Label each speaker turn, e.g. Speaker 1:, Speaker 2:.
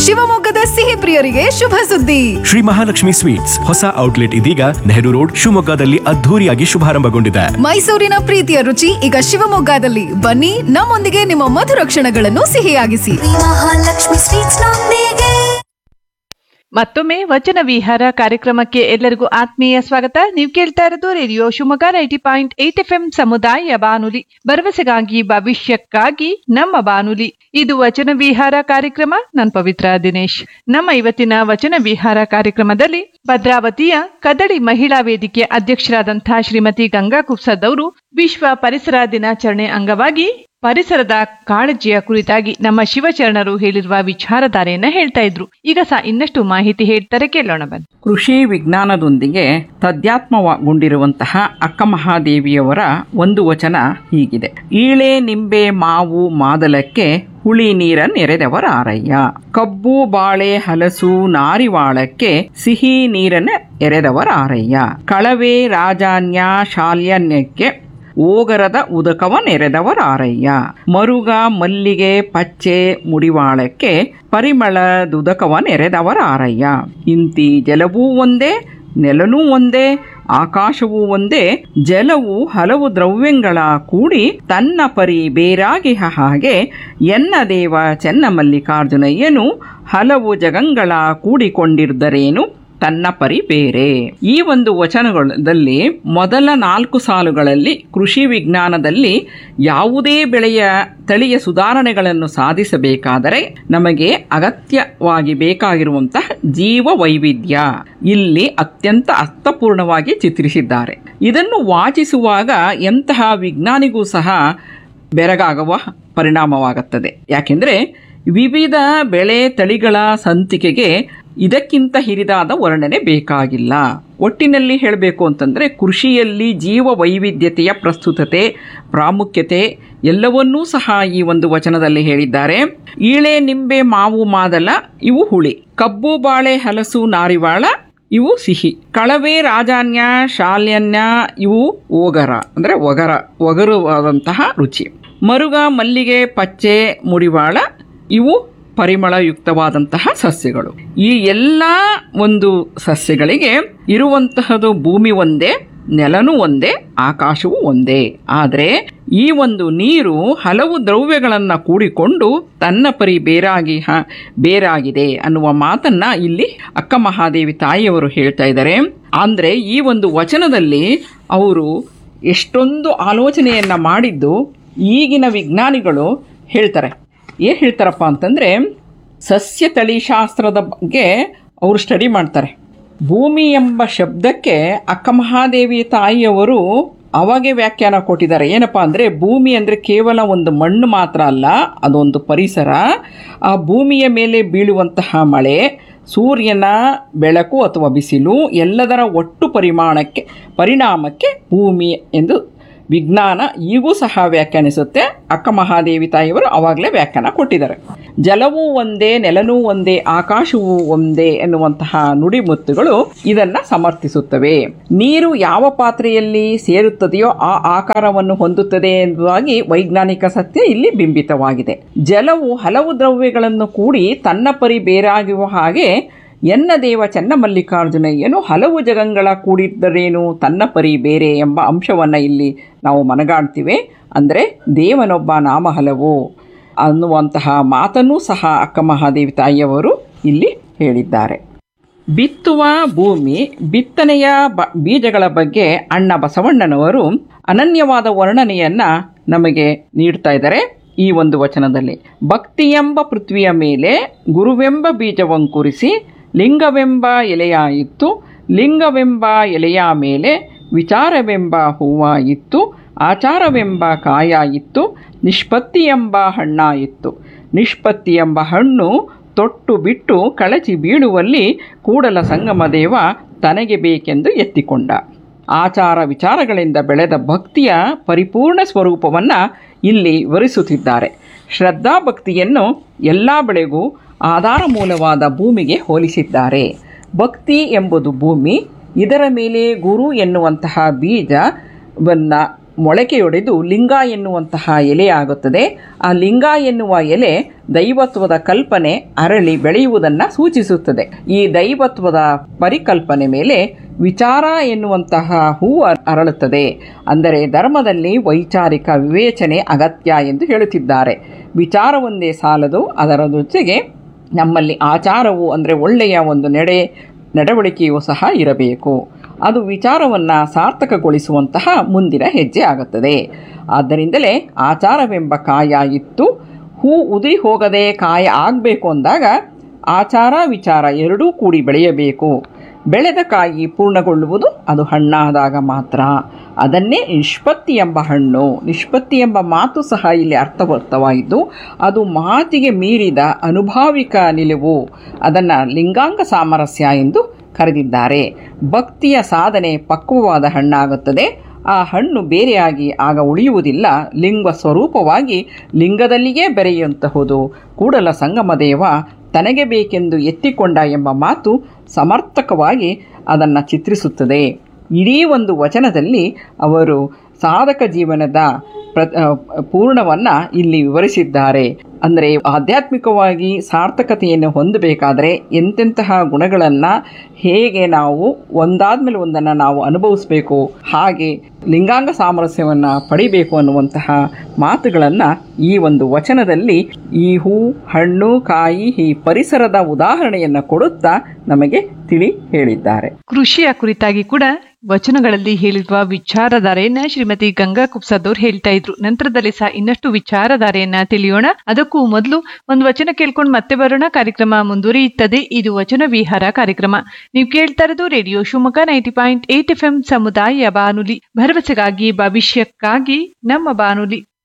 Speaker 1: ಶಿವಮೊಗ್ಗದ ಸಿಹಿ ಪ್ರಿಯರಿಗೆ ಶುಭ ಸುದ್ದಿ
Speaker 2: ಶ್ರೀ ಮಹಾಲಕ್ಷ್ಮಿ ಸ್ವೀಟ್ಸ್ ಹೊಸ ಔಟ್ಲೆಟ್ ಇದೀಗ ನೆಹರು ರೋಡ್ ಶಿವಮೊಗ್ಗದಲ್ಲಿ ಅದ್ಧೂರಿಯಾಗಿ ಶುಭಾರಂಭಗೊಂಡಿದೆ
Speaker 1: ಮೈಸೂರಿನ ಪ್ರೀತಿಯ ರುಚಿ ಈಗ ಶಿವಮೊಗ್ಗದಲ್ಲಿ ಬನ್ನಿ ನಮ್ಮೊಂದಿಗೆ ನಿಮ್ಮ ಮಧುರ ಕ್ಷಣಗಳನ್ನು ಸಿಹಿಯಾಗಿಸಿ
Speaker 3: ಮಹಾಲಕ್ಷ್ಮಿ ಸ್ವೀಟ್ಸ್ ನೊಂದಿಗೆ
Speaker 4: ಮತ್ತೊಮ್ಮೆ ವಚನ ವಿಹಾರ ಕಾರ್ಯಕ್ರಮಕ್ಕೆ ಎಲ್ಲರಿಗೂ ಆತ್ಮೀಯ ಸ್ವಾಗತ ನೀವು ಕೇಳ್ತಾ ಇರೋದು radio Shivamogga ninety point eight F M ಸಮುದಾಯ ಬಾನುಲಿ ಭರವಸೆಗಾಗಿ ಭವಿಷ್ಯಕ್ಕಾಗಿ ನಮ್ಮ ಬಾನುಲಿ ಇದು ವಚನ ವಿಹಾರ ಕಾರ್ಯಕ್ರಮ ನಾನು ಪವಿತ್ರ ದಿನೇಶ್ ನಮ್ಮ ಇವತ್ತಿನ ವಚನ ವಿಹಾರ ಕಾರ್ಯಕ್ರಮದಲ್ಲಿ ಭದ್ರಾವತಿಯ ಕದಡಿ ಮಹಿಳಾ ವೇದಿಕೆ ಅಧ್ಯಕ್ಷರಾದಂತಹ ಶ್ರೀಮತಿ ಗಂಗಾ ಕುಪ್ಸದ್ ಅವರು ವಿಶ್ವ ಪರಿಸರ ದಿನಾಚರಣೆ ಅಂಗವಾಗಿ ಪರಿಸರದ ಕಾಳಜಿಯ ಕುರಿತಾಗಿ ನಮ್ಮ ಶಿವಚರಣರು ಹೇಳಿರುವ ವಿಚಾರಧಾರೆಯನ್ನ ಹೇಳ್ತಾ ಇದ್ರು ಈಗ ಸಹ ಇನ್ನಷ್ಟು ಮಾಹಿತಿ ಹೇಳ್ತಾರೆ ಕೇಳೋಣ ಬನ್ನಿ
Speaker 5: ಕೃಷಿ ವಿಜ್ಞಾನದೊಂದಿಗೆ ತದ್ಯಾತ್ಮಗೊಂಡಿರುವಂತಹ ಅಕ್ಕ ಮಹಾದೇವಿಯವರ ಒಂದು ವಚನ ಹೀಗಿದೆ ಈಳೆ ನಿಂಬೆ ಮಾವು ಮಾದಲಕ್ಕೆ ಹುಳಿ ನೀರ ನೆರೆದವರಾರಯ್ಯ ಕಬ್ಬು ಬಾಳೆ ಹಲಸು ನಾರಿವಾಳಕ್ಕೆ ಸಿಹಿ ನೀರನ್ನ ಎರೆದವರಾರಯ್ಯ ಕಳವೆ ರಾಜಾನ್ಯ ಶಾಲ್ಯನ್ಯಕ್ಕೆ ಓಗರದ ಉದಕವ ನೆರೆದವರಾರಯ್ಯ ಮರುಗ ಮಲ್ಲಿಗೆ ಪಚ್ಚೆ ಮುಡಿವಾಳಕ್ಕೆ ಪರಿಮಳದುದಕವ ನೆರೆದವರಾರಯ್ಯ ಇಂತಿ ಜಲವೂ ಒಂದೇ ನೆಲನೂ ಒಂದೇ ಆಕಾಶವೂ ಒಂದೇ ಜಲವು ಹಲವು ದ್ರವ್ಯಗಳ ಕೂಡಿ ತನ್ನ ಪರಿ ಬೇರಾಗಿಹ ಹಾಗೆ ಎನ್ನ ದೇವ ಚೆನ್ನ ಮಲ್ಲಿಕಾರ್ಜುನಯ್ಯನು ಹಲವು ಜಗಂಗಳ ಕೂಡಿಕೊಂಡಿರ್ದರೇನು ತನ್ನ ಪರಿ ಬೇರೆ ಈ ಒಂದು ವಚನಗಳಲ್ಲಿ ಮೊದಲ ನಾಲ್ಕು ಸಾಲುಗಳಲ್ಲಿ ಕೃಷಿ ವಿಜ್ಞಾನದಲ್ಲಿ ಯಾವುದೇ ಬೆಳೆಯ ತಳಿಯ ಸುಧಾರಣೆಗಳನ್ನು ಸಾಧಿಸಬೇಕಾದರೆ ನಮಗೆ ಅಗತ್ಯವಾಗಿ ಬೇಕಾಗಿರುವಂತಹ ಜೀವ ವೈವಿಧ್ಯ ಇಲ್ಲಿ ಅತ್ಯಂತ ಅರ್ಥಪೂರ್ಣವಾಗಿ ಚಿತ್ರಿಸಿದ್ದಾರೆ ಇದನ್ನು ವಾಚಿಸುವಾಗ ಎಂತಹ ವಿಜ್ಞಾನಿಗೂ ಸಹ ಬೆರಗಾಗುವ ಪರಿಣಾಮವಾಗುತ್ತದೆ ಯಾಕೆಂದರೆ ವಿವಿಧ ಬೆಳೆ ತಳಿಗಳ ಸಂತಿಕೆಗೆ ಇದಕ್ಕಿಂತ ಹಿರಿದಾದ ವರ್ಣನೆ ಬೇಕಾಗಿಲ್ಲ ಒಟ್ಟಿನಲ್ಲಿ ಹೇಳಬೇಕು ಅಂತಂದರೆ ಕೃಷಿಯಲ್ಲಿ ಜೀವ ವೈವಿಧ್ಯತೆಯ ಪ್ರಸ್ತುತತೆ ಪ್ರಾಮುಖ್ಯತೆ ಎಲ್ಲವನ್ನೂ ಸಹ ಈ ಒಂದು ವಚನದಲ್ಲಿ ಹೇಳಿದ್ದಾರೆ ಈಳೆ ನಿಂಬೆ ಮಾವು ಮಾದಲ ಇವು ಹುಳಿ ಕಬ್ಬು ಬಾಳೆ ಹಲಸು ನಾರಿವಾಳ ಇವು ಸಿಹಿ ಕಳವೆ ರಾಜಾನ್ಯ ಶಾಲ್ಯನ್ಯ ಇವು ಓಗರ ಅಂದರೆ ಒಗರ ಒಗರುವಾದಂತಹ ರುಚಿ ಮರುಗ ಮಲ್ಲಿಗೆ ಪಚ್ಚೆ ಮುಡಿವಾಳ ಇವು ಪರಿಮಳಯುಕ್ತವಾದಂತಹ ಸಸ್ಯಗಳು ಈ ಎಲ್ಲ ಒಂದು ಸಸ್ಯಗಳಿಗೆ ಇರುವಂತಹದು ಭೂಮಿ ಒಂದೇ ನೆಲನೂ ಒಂದೇ ಆಕಾಶವೂ ಒಂದೇ ಆದರೆ ಈ ಒಂದು ನೀರು ಹಲವು ದ್ರವ್ಯಗಳನ್ನು ಕೂಡಿಕೊಂಡು ತನ್ನ ಪರಿ ಬೇರಾಗಿ ಹ ಬೇರಾಗಿದೆ ಅನ್ನುವ ಮಾತನ್ನ ಇಲ್ಲಿ ಅಕ್ಕ ಮಹಾದೇವಿ ತಾಯಿಯವರು ಹೇಳ್ತಾ ಇದ್ದಾರೆ ಅಂದರೆ ಈ ಒಂದು ವಚನದಲ್ಲಿ ಅವರು ಎಷ್ಟೊಂದು ಆಲೋಚನೆಯನ್ನ ಮಾಡಿದ್ದು ಈಗಿನ ವಿಜ್ಞಾನಿಗಳು ಹೇಳ್ತಾರೆ ಏನು ಹೇಳ್ತಾರಪ್ಪ ಅಂತಂದರೆ ಸಸ್ಯ ತಳಿಶಾಸ್ತ್ರದ ಬಗ್ಗೆ ಅವರು ಸ್ಟಡಿ ಮಾಡ್ತಾರೆ ಭೂಮಿ ಎಂಬ ಶಬ್ದಕ್ಕೆ ಅಕ್ಕ ಮಹಾದೇವಿ ತಾಯಿಯವರು ಅವಾಗೆ ವ್ಯಾಖ್ಯಾನ ಕೊಟ್ಟಿದ್ದಾರೆ ಏನಪ್ಪ ಅಂದರೆ ಭೂಮಿ ಅಂದರೆ ಕೇವಲ ಒಂದು ಮಣ್ಣು ಮಾತ್ರ ಅಲ್ಲ ಅದೊಂದು ಪರಿಸರ ಆ ಭೂಮಿಯ ಮೇಲೆ ಬೀಳುವಂತಹ ಮಳೆ ಸೂರ್ಯನ ಬೆಳಕು ಅಥವಾ ಬಿಸಿಲು ಎಲ್ಲದರ ಒಟ್ಟು ಪರಿಮಾಣಕ್ಕೆ ಪರಿಣಾಮಕ್ಕೆ ಭೂಮಿ ಎಂದು ವಿಜ್ಞಾನ ಈಗೂ ಸಹ ವ್ಯಾಖ್ಯಾನಿಸುತ್ತೆ ಅಕ್ಕ ಮಹಾದೇವಿ ತಾಯಿಯವರು ಅವಾಗಲೇ ವ್ಯಾಖ್ಯಾನ ಕೊಟ್ಟಿದ್ದಾರೆ ಜಲವೂ ಒಂದೇ ನೆಲನೂ ಒಂದೇ ಆಕಾಶವೂ ಒಂದೇ ಎನ್ನುವಂತಹ ನುಡಿಮುತ್ತುಗಳು ಇದನ್ನ ಸಮರ್ಥಿಸುತ್ತವೆ ನೀರು ಯಾವ ಪಾತ್ರೆಯಲ್ಲಿ ಸೇರುತ್ತದೆಯೋ ಆ ಆಕಾರವನ್ನು ಹೊಂದುತ್ತದೆ ಎಂಬುದಾಗಿ ವೈಜ್ಞಾನಿಕ ಸತ್ಯ ಇಲ್ಲಿ ಬಿಂಬಿತವಾಗಿದೆ ಜಲವು ಹಲವು ದ್ರವ್ಯಗಳನ್ನು ಕೂಡಿ ತನ್ನ ಪರಿ ಬೇರಾಗುವ ಹಾಗೆ ಎನ್ನ ದೇವ ಚೆನ್ನಮಲ್ಲಿಕಾರ್ಜುನಯ್ಯನು ಹಲವು ಜಗಂಗಳ ಕೂಡಿದ್ದರೇನು ತನ್ನ ಪರಿ ಬೇರೆ ಎಂಬ ಅಂಶವನ್ನು ಇಲ್ಲಿ ನಾವು ಮನಗಾಣ್ತೀವಿ ಅಂದರೆ ದೇವನೊಬ್ಬ ನಾಮ ಹಲವು ಅನ್ನುವಂತಹ ಮಾತನ್ನೂ ಸಹ ಅಕ್ಕ ಮಹಾದೇವಿ ತಾಯಿಯವರು ಇಲ್ಲಿ ಹೇಳಿದ್ದಾರೆ ಬಿತ್ತುವ ಭೂಮಿ ಬಿತ್ತನೆಯ ಬ ಬೀಜಗಳ ಬಗ್ಗೆ ಅಣ್ಣ ಬಸವಣ್ಣನವರು ಅನನ್ಯವಾದ ವರ್ಣನೆಯನ್ನ ನಮಗೆ ನೀಡ್ತಾ ಇದ್ದಾರೆ ಈ ಒಂದು ವಚನದಲ್ಲಿ ಭಕ್ತಿಯೆಂಬ ಪೃಥ್ವಿಯ ಮೇಲೆ ಗುರುವೆಂಬ ಬೀಜವಂಕುರಿಸಿ ಲಿಂಗವೆಂಬ ಎಲೆಯಾಯಿತ್ತು ಲಿಂಗವೆಂಬ ಎಲೆಯ ಮೇಲೆ ವಿಚಾರವೆಂಬ ಹೂವಾಯಿತ್ತು ಆಚಾರವೆಂಬ ಕಾಯಾಯಿತ್ತು ನಿಷ್ಪತ್ತಿ ಎಂಬ ಹಣ್ಣಾಯಿತ್ತು ನಿಷ್ಪತ್ತಿ ಎಂಬ ಹಣ್ಣು ತೊಟ್ಟು ಬಿಟ್ಟು ಕಳಚಿ ಬೀಳುವಲ್ಲಿ ಕೂಡಲ ಸಂಗಮ ದೇವ ತನಗೆ ಬೇಕೆಂದು ಎತ್ತಿಕೊಂಡ ಆಚಾರ ವಿಚಾರಗಳಿಂದ ಬೆಳೆದ ಭಕ್ತಿಯ ಪರಿಪೂರ್ಣ ಸ್ವರೂಪವನ್ನು ಇಲ್ಲಿ ವಿವರಿಸುತ್ತಿದ್ದಾರೆ ಶ್ರದ್ಧಾಭಕ್ತಿಯನ್ನು ಎಲ್ಲ ಬೆಳೆಗೂ ಆಧಾರ ಮೂಲವಾದ ಭೂಮಿಗೆ ಹೋಲಿಸಿದ್ದಾರೆ ಭಕ್ತಿ ಎಂಬುದು ಭೂಮಿ ಇದರ ಮೇಲೆ ಗುರು ಎನ್ನುವಂತಹ ಬೀಜವನ್ನ ಮೊಳಕೆಯೊಡೆದು ಲಿಂಗ ಎನ್ನುವಂತಹ ಎಲೆ ಆಗುತ್ತದೆ ಆ ಲಿಂಗ ಎನ್ನುವ ಎಲೆ ದೈವತ್ವದ ಕಲ್ಪನೆ ಅರಳಿ ಬೆಳೆಯುವುದನ್ನು ಸೂಚಿಸುತ್ತದೆ ಈ ದೈವತ್ವದ ಪರಿಕಲ್ಪನೆ ಮೇಲೆ ವಿಚಾರ ಎನ್ನುವಂತಹ ಹೂವು ಅರ್- ಅರಳುತ್ತದೆ ಅಂದರೆ ಧರ್ಮದಲ್ಲಿ ವೈಚಾರಿಕ ವಿವೇಚನೆ ಅಗತ್ಯ ಎಂದು ಹೇಳುತ್ತಿದ್ದಾರೆ ವಿಚಾರವೊಂದೇ ಸಾಲದು ಅದರ ಜೊತೆಗೆ ನಮ್ಮಲ್ಲಿ ಆಚಾರವು ಅಂದರೆ ಒಳ್ಳೆಯ ಒಂದು ನಡೆ ನಡವಳಿಕೆಯೂ ಸಹ ಇರಬೇಕು ಅದು ವಿಚಾರವನ್ನು ಸಾರ್ಥಕಗೊಳಿಸುವಂತಹ ಮುಂದಿನ ಹೆಜ್ಜೆ ಆಗುತ್ತದೆ ಆದ್ದರಿಂದಲೇ ಆಚಾರವೆಂಬ ಕಾಯ ಇತ್ತು ಹೂ ಉದುರಿ ಹೋಗದೆ ಕಾಯ ಆಗಬೇಕು ಅಂದಾಗ ಆಚಾರ ವಿಚಾರ ಎರಡೂ ಕೂಡಿ ಬೆಳೆಯಬೇಕು ಬೆಳೆದ ಕಾಯಿ ಪೂರ್ಣಗೊಳ್ಳುವುದು ಅದು ಹಣ್ಣಾದಾಗ ಮಾತ್ರ ಅದನ್ನೇ ನಿಷ್ಪತ್ತಿ ಎಂಬ ಹಣ್ಣು ನಿಷ್ಪತ್ತಿ ಎಂಬ ಮಾತು ಸಹ ಇಲ್ಲಿ ಅರ್ಥವರ್ಥವಾಯಿತು ಅದು ಮಾತಿಗೆ ಮೀರಿದ ಅನುಭಾವಿಕ ನಿಲುವು ಅದನ್ನು ಲಿಂಗಾಂಗ ಸಾಮರಸ್ಯ ಎಂದು ಕರೆದಿದ್ದಾರೆ ಭಕ್ತಿಯ ಸಾಧನೆ ಪಕ್ವವಾದ ಹಣ್ಣಾಗುತ್ತದೆ ಆ ಹಣ್ಣು ಬೇರೆಯಾಗಿ ಆಗ ಉಳಿಯುವುದಿಲ್ಲ ಲಿಂಗ ಸ್ವರೂಪವಾಗಿ ಲಿಂಗದಲ್ಲಿಯೇ ಬೆರೆಯುವಂತಹುದು ಕೂಡಲ ಸಂಗಮ ದೇವ ತನಗೆ ಬೇಕೆಂದು ಎತ್ತಿಕೊಂಡ ಎಂಬ ಮಾತು ಸಮರ್ಥಕವಾಗಿ ಅದನ್ನು ಚಿತ್ರಿಸುತ್ತದೆ ಇಡೀ ಒಂದು ವಚನದಲ್ಲಿ ಅವರು ಸಾಧಕ ಜೀವನದ ಪ್ರ ಪೂರ್ಣವನ್ನು ಇಲ್ಲಿ ವಿವರಿಸಿದ್ದಾರೆ ಅಂದರೆ ಆಧ್ಯಾತ್ಮಿಕವಾಗಿ ಸಾರ್ಥಕತೆಯನ್ನು ಹೊಂದಬೇಕಾದರೆ ಎಂತೆಂತಹ ಗುಣಗಳನ್ನು ಹೇಗೆ ನಾವು ಒಂದಾದ್ಮೇಲೆ ಒಂದನ್ನು ನಾವು ಅನುಭವಿಸಬೇಕು ಹಾಗೆ ಲಿಂಗಾಂಗ ಸಾಮರಸ್ಯವನ್ನು ಪಡಿಬೇಕು ಅನ್ನುವಂತಹ ಮಾತುಗಳನ್ನು ಈ ಒಂದು ವಚನದಲ್ಲಿ ಈ ಹೂ ಹಣ್ಣು ಕಾಯಿ ಈ ಪರಿಸರದ ಉದಾಹರಣೆಯನ್ನು ಕೊಡುತ್ತಾ ನಮಗೆ ತಿಳಿ ಹೇಳಿದ್ದಾರೆ
Speaker 4: ಕೃಷಿಯ ಕುರಿತಾಗಿ ಕೂಡ ವಚನಗಳಲ್ಲಿ ಹೇಳಿರುವ ವಿಚಾರಧಾರೆಯನ್ನ ಶ್ರೀಮತಿ ಗಂಗಾ ಕುಪ್ಸದವ್ರು ಹೇಳ್ತಾ ಇದ್ರು ನಂತರದಲ್ಲಿ ಸಹ ಇನ್ನಷ್ಟು ವಿಚಾರಧಾರೆಯನ್ನ ತಿಳಿಯೋಣ ಅದಕ್ಕೂ ಮೊದಲು ಒಂದು ವಚನ ಕೇಳ್ಕೊಂಡು ಮತ್ತೆ ಬರೋಣ ಕಾರ್ಯಕ್ರಮ ಮುಂದುವರಿಯುತ್ತದೆ ಇದು ವಚನ ವಿಹಾರ ಕಾರ್ಯಕ್ರಮ ನೀವು ಕೇಳ್ತಾ ಇರೋದು radio Shivamogga ninety point eight F M ಸಮುದಾಯ ಬಾನುಲಿ ಭರವಸೆಗಾಗಿ ಭವಿಷ್ಯಕ್ಕಾಗಿ ನಮ್ಮ ಬಾನುಲಿ